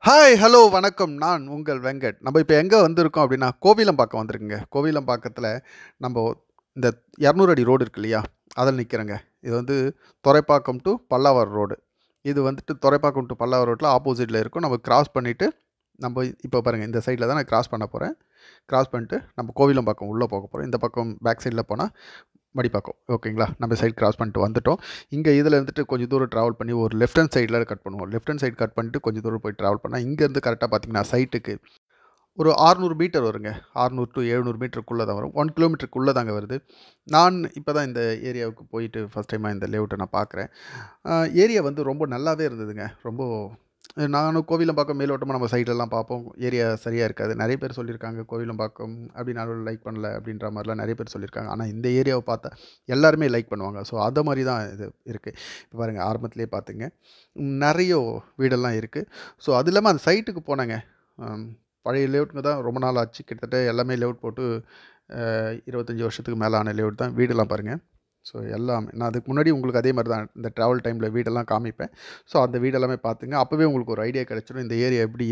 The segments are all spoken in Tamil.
ஹாய் ஹலோ வணக்கம் நான் உங்கள் வெங்கட் நம்ம இப்போ எங்கே வந்திருக்கோம் அப்படின்னா கோவிலம்பாக்கம் வந்திருக்குங்க கோவிலம்பாக்கத்தில் நம்ம இந்த இரநூறு அடி ரோடு இருக்கு இல்லையா அதில் நிற்கிறேங்க இது வந்து துறைப்பாக்கம் டு பல்லாவரம் ரோடு இது வந்துட்டு துறைப்பாக்கம் டு பல்லாவரம் ரோட்டில் ஆப்போசிட்டில் இருக்கும் நம்ம கிராஸ் பண்ணிவிட்டு நம்ம இப்போ பாருங்கள் இந்த சைடில் தான் நான் கிராஸ் பண்ண போகிறேன் கிராஸ் பண்ணிட்டு நம்ம கோவிலம்பாக்கம் உள்ளே போக போகிறோம் இந்த பக்கம் பேக் சைடில் போனால் மடிப்பாக்கம் ஓகேங்களா நம்ம சைடு கிராஸ் பண்ணிட்டு வந்துட்டோம் இங்கே இதில் இருந்துட்டு கொஞ்சம் தூரம் ட்ராவல் பண்ணி ஒரு லெஃப்ட் ஹேண்ட் சைடில் கட் பண்ணுவோம் லெஃப்ட் ஹேண்ட் சைடு கட் பண்ணிட்டு கொஞ்சம் தூரம் போய் ட்ராவல் பண்ணால் இங்கேருந்து கரெக்டாக பார்த்தீங்கன்னா சைட்டுக்கு ஒரு 600 மீட்டர் வருங்க 600 டு எழுநூறு மீட்டருக்குள்ளே தான் வரும் ஒன் கிலோமீட்டருக்குள்ளே தாங்க வருது நான் இப்போ தான் இந்த ஏரியாவுக்கு போயிட்டு ஃபஸ்ட் டைமாக இந்த லேஅவுட்டை நான் பார்க்குறேன் ஏரியா வந்து ரொம்ப நல்லாவே இருந்ததுங்க ரொம்ப நானும் கோவிலம்பாக்கம் மேலோட்டமாக நம்ம சைட்லலாம் பார்ப்போம் ஏரியா சரியாக இருக்காது நிறைய பேர் சொல்லியிருக்காங்க கோவிலம்பாக்கம் அப்படி நான் லைக் பண்ணல அப்படின்ற மாதிரிலாம் நிறைய பேர் சொல்லியிருக்காங்க ஆனால் இந்த ஏரியாவை பார்த்தா எல்லாருமே லைக் பண்ணுவாங்க ஸோ அதை மாதிரி தான் இது இருக்குது இப்போ பாருங்கள் ஆரம்பத்திலே பார்த்துங்க ம், நிறைய வீடெல்லாம் இருக்குது ஸோ அது இல்லாமல் அந்த சைட்டுக்கு போனேங்க ஆம், பழைய லேஅவுட்டுங்க தான் ரொம்ப நாள் ஆச்சு கிட்டத்தட்ட எல்லாமே லேஅவுட் போட்டு அஹ், இருபத்தஞ்சி வருஷத்துக்கு மேலே ஆன லேஅவுட் தான் வீடெல்லாம் பாருங்கள் ஸோ எல்லாமே நான் அதுக்கு முன்னாடி உங்களுக்கு அதே மாதிரி தான் இந்த ட்ராவல் டைமில் வீடெல்லாம் காமிப்பேன் ஸோ அந்த வீடெல்லாமே பார்த்துங்க அப்போவே உங்களுக்கு ஒரு ஐடியா கிடைச்சிடும் இந்த ஏரியா எப்படி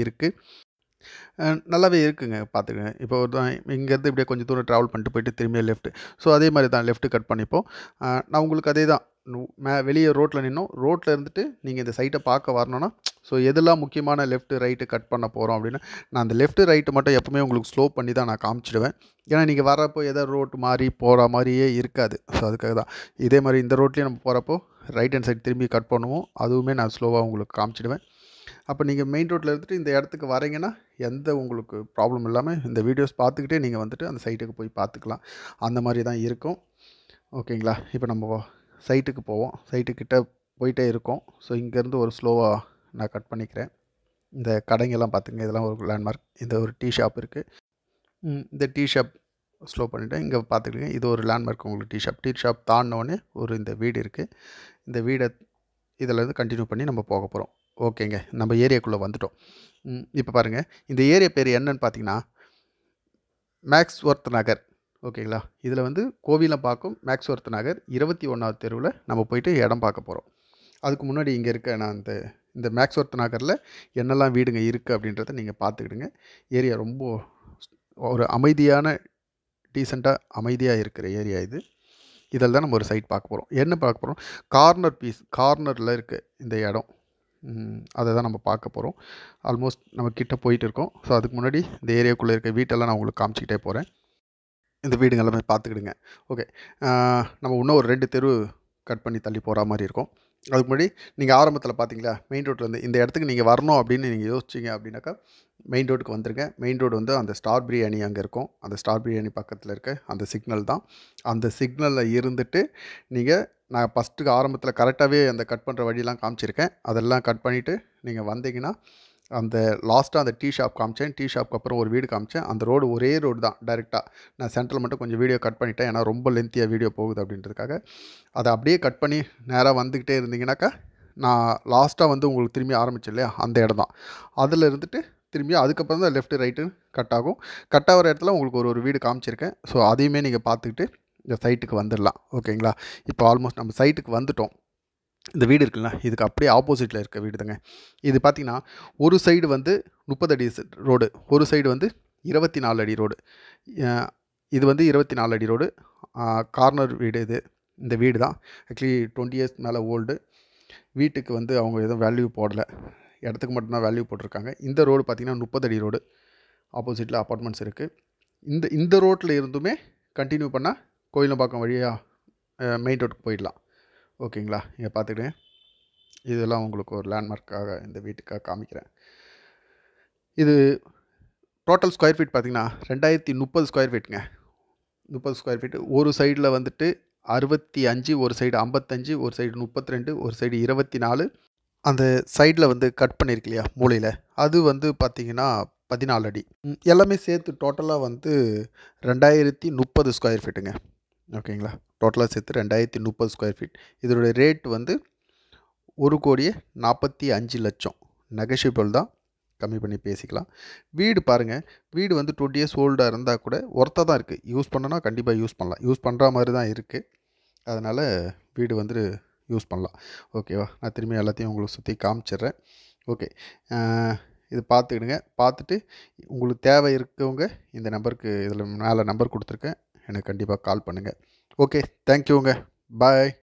இருக்குது நல்லாவே இருக்குங்க பார்த்துக்கங்க இப்போ ஒரு தான் இங்கேருந்து இப்படியே கொஞ்சம் தூரம் ட்ராவல் பண்ணிட்டு போயிட்டு திரும்பியே லெஃப்ட்டு ஸோ அதே மாதிரி தான் லெஃப்ட்டு கட் பண்ணிப்போம் அஹ், நான் உங்களுக்கு அதே தான் நு- மே வெளியே ரோட்டில் நின்னோம் ரோட்டில் இருந்துட்டு நீங்கள் இந்த சைட்டை பார்க்க வரணும்னா ஸோ எதெல்லாம் முக்கியமான லெஃப்ட்டு ரைட்டு கட் பண்ண போகிறோம் அப்படின்னா நான் அந்த லெஃப்ட்டு ரைட்டு மட்டும் எப்பவுமே உங்களுக்கு ஸ்லோ பண்ணி தான் நான் காமிச்சிடுவேன் ஏன்னா நீங்கள் வரப்போ எதோ ரோட்டு மாறி போகிற மாதிரியே இருக்காது ஸோ அதுக்காக தான் இதே மாதிரி இந்த ரோட்லேயும் நம்ம போகிறப்போ ரைட் ஹேண்ட் சைடு திரும்பி கட் பண்ணுவோம் அதுவுமே நான் ஸ்லோவாக உங்களுக்கு காமிச்சிடுவேன் அப்போ நீங்கள் மெயின் ரோட்டில் இருந்துட்டு இந்த இடத்துக்கு வரீங்கன்னா எந்த உங்களுக்கு ப்ராப்ளம் இல்லாமல் இந்த வீடியோஸ் பார்த்துக்கிட்டே நீங்கள் வந்துட்டு அந்த சைட்டுக்கு போய் பார்த்துக்கலாம் அந்த மாதிரி தான் இருக்கும் ஓகேங்களா இப்போ நம்ம சைட்டுக்கு போவோம் சைட்டுக்கிட்ட போயிட்டே இருக்கோம் ஸோ இங்கேருந்து ஒரு ஸ்லோவாக நான் கட் பண்ணிக்கிறேன் இந்த கடைங்கெல்லாம் பார்த்துங்க இதெல்லாம் ஒரு லேண்ட்மார்க் இந்த ஒரு டீ ஷாப் இருக்குது இந்த டீ ஷாப் ஸ்லோ பண்ணிவிட்டேன் இங்கே பார்த்துக்கிங்க இது ஒரு லேண்ட்மார்க் உங்களுக்கு டீ ஷாப் டீ ஷாப் தாண்டினோடனே ஒரு இந்த வீடு இருக்குது இந்த வீடை இதில் இருந்து கண்டினியூ பண்ணி நம்ம போக போகிறோம் ஓகேங்க நம்ம ஏரியாக்குள்ளே வந்துட்டோம் இப்போ பாருங்கள் இந்த ஏரியா பேர் என்னன்னு பார்த்தீங்கன்னா மேக்ஸ்வொர்த் நகர் ஓகேங்களா இதில் வந்து கோவிலம்பாக்கம் மேக்ஸ்வொர்த் நகர் இருபத்தி ஒன்றாவது தெருவில் நம்ம போயிட்டு இடம் பார்க்க போகிறோம் அதுக்கு முன்னாடி இங்கே இருக்க நான் இந்த இந்த மேக்ஸ்வொர்த் நகரில் என்னெல்லாம் வீடுங்க இருக்குது அப்படின்றத நீங்கள் பார்த்துக்கிடுங்க ஏரியா ரொம்ப ஒரு அமைதியான டீசெண்டாக அமைதியாக இருக்கிற ஏரியா இது இதில் தான் நம்ம ஒரு சைட் பார்க்க போகிறோம் என்ன பார்க்க போகிறோம் கார்னர் பீஸ் கார்னரில் இருக்குது இந்த இடம் ம், அதை தான் நம்ம பார்க்க போகிறோம் ஆல்மோஸ்ட் நம்ம கிட்ட போயிட்டு இருக்கோம் ஸோ அதுக்கு முன்னாடி இந்த ஏரியாக்குள்ளே இருக்க வீட்டெல்லாம் நான் உங்களுக்கு காமிச்சிக்கிட்டே போகிறேன் இந்த வீடுங்க எல்லாமே பார்த்துக்கிடுங்க ஓகே நம்ம இன்னும் ஒரு ரெண்டு தெரு கட் பண்ணி தள்ளி போகிற மாதிரி இருக்கும் அதுக்கு முன்னாடி நீங்கள் ஆரம்பத்தில் பார்த்தீங்களா மெயின் ரோட்லேருந்து இந்த இடத்துக்கு நீங்கள் வரணும் அப்படின்னு நீங்கள் யோசிச்சிங்க அப்படின்னாக்கா மெயின் ரோடுக்கு வந்துருங்க மெயின் ரோடு வந்து அந்த ஸ்டார் பிரியாணி அங்கே இருக்கும் அந்த ஸ்டார் பிரியாணி பக்கத்தில் இருக்க அந்த சிக்னல் தான் அந்த சிக்னலில் இருந்துட்டு நீங்கள் நான் ஃபஸ்ட்டுக்கு ஆரம்பத்தில் கரெக்டாகவே அந்த கட் பண்ணுற வழியெல்லாம் காமிச்சிருக்கேன் அதெல்லாம் கட் பண்ணிவிட்டு நீங்கள் வந்தீங்கன்னா அந்த லாஸ்ட்டாக அந்த டீ ஷாப் காமிச்சேன் டீ ஷாப்க்கு அப்புறம் ஒரு வீடு காமிச்சேன் அந்த ரோடு ஒரே ரோடு தான் டைரெக்டாக நான் சென்ட்ரல் மட்டும் கொஞ்சம் வீடியோ கட் பண்ணிட்டேன் ஏன்னா ரொம்ப லென்த்தியாக வீடியோ போகுது அப்படின்றதுக்காக அதை அப்படியே கட் பண்ணி நேராக வந்துக்கிட்டே இருந்தீங்கன்னாக்கா நான் லாஸ்ட்டாக வந்து உங்களுக்கு திரும்பி ஆரம்பிச்சேன் இல்லையா அந்த இடம் தான் அதில் இருந்துட்டு திரும்பி அதுக்கப்புறம் தான் லெஃப்ட் ரைட்டு கட் ஆகும் கட் ஆகிற இடத்துல உங்களுக்கு ஒரு ஒரு வீடு காமிச்சிருக்கேன் ஸோ அதையுமே நீங்கள் பார்த்துக்கிட்டு இந்த சைட்டுக்கு வந்துடலாம் ஓகேங்களா இப்போ ஆல்மோஸ்ட் நம்ம சைட்டுக்கு வந்துட்டோம் இந்த வீடு இருக்குல்ல இதுக்கு அப்படியே ஆப்போசிட்டில் இருக்க வீடு தாங்க இது பார்த்திங்கன்னா ஒரு சைடு வந்து முப்பது அடி ரோடு ஒரு சைடு வந்து இருபத்தி நாலு அடி ரோடு அஹ் இது வந்து இருபத்தி நாலு அடி ரோடு கார்னர் வீடு இது இந்த வீடு தான் ஆக்சுவலி டுவெண்ட்டி இயர்ஸ் மேலே ஓல்டு வீட்டுக்கு வந்து அவங்க எதுவும் வேல்யூ போடலை இடத்துக்கு மட்டும்தான் வேல்யூ போட்டிருக்காங்க இந்த ரோடு பார்த்திங்கன்னா முப்பது அடி ரோடு ஆப்போசிட்டில் அப்பார்ட்மெண்ட்ஸ் இருக்குது இந்த இந்த ரோட்டில் இருந்துமே கண்டினியூ பண்ணால் கோயிலம்பாக்கம் வழியாக மெயின் ரோட்டுக்கு போயிடலாம் ஓகேங்களா இங்கே பார்த்துக்கிட்டேன் இதெல்லாம் உங்களுக்கு ஒரு லேண்ட்மார்க்காக இந்த வீட்டுக்காக காமிக்கிறேன் இது டோட்டல் ஸ்கொயர் ஃபீட் பார்த்தீங்கன்னா ரெண்டாயிரத்தி முப்பது ஸ்கொயர் ஃபீட்டுங்க முப்பது ஸ்கொயர் ஃபீட் ஒரு சைடில் வந்துட்டு அறுபத்தி அஞ்சு ஒரு சைடு ஐம்பத்தஞ்சு ஒரு சைடு முப்பத்தி ரெண்டு ஒரு சைடு இருபத்தி நாலு அந்த சைடில் வந்து கட் பண்ணியிருக்கு இல்லையா மூலையில் அது வந்து பார்த்திங்கன்னா பதினாலு அடி ம், எல்லாமே சேர்த்து டோட்டலாக வந்து ரெண்டாயிரத்தி முப்பது ஸ்கொயர் ஃபீட்டுங்க ஓகேங்களா டோட்டலாக சேர்த்து ரெண்டாயிரத்தி முப்பது ஸ்கொயர் ஃபீட் இதோடைய ரேட் வந்து ஒரு கோடியே நாற்பத்தி அஞ்சு லட்சம் நெகஷியபிள் தான் கம்மி பண்ணி பேசிக்கலாம் வீடு பாருங்கள் வீடு வந்து டுவெண்ட்டி இயர்ஸ் ஓல்டாக இருந்தால் கூட ஒர்த்தாக தான் இருக்குது யூஸ் பண்ணனா கண்டிப்பாக யூஸ் பண்ணலாம் யூஸ் பண்ணுற மாதிரி தான் இருக்குது அதனால் வீடு வந்து யூஸ் பண்ணலாம் ஓகேவா நான் திரும்பி எல்லாத்தையும் உங்களுக்கு சுற்றி காமிச்சிடுறேன் ஓகே இது பார்த்துக்கிடுங்க பார்த்துட்டு உங்களுக்கு தேவை இருக்கவங்க இந்த நம்பருக்கு இதில் மேலே நம்பர் கொடுத்துருக்கேன் எனக்கு கண்டிப்பாக கால் பண்ணுங்கள் ஓகே தேங்க்யூங்க பாய்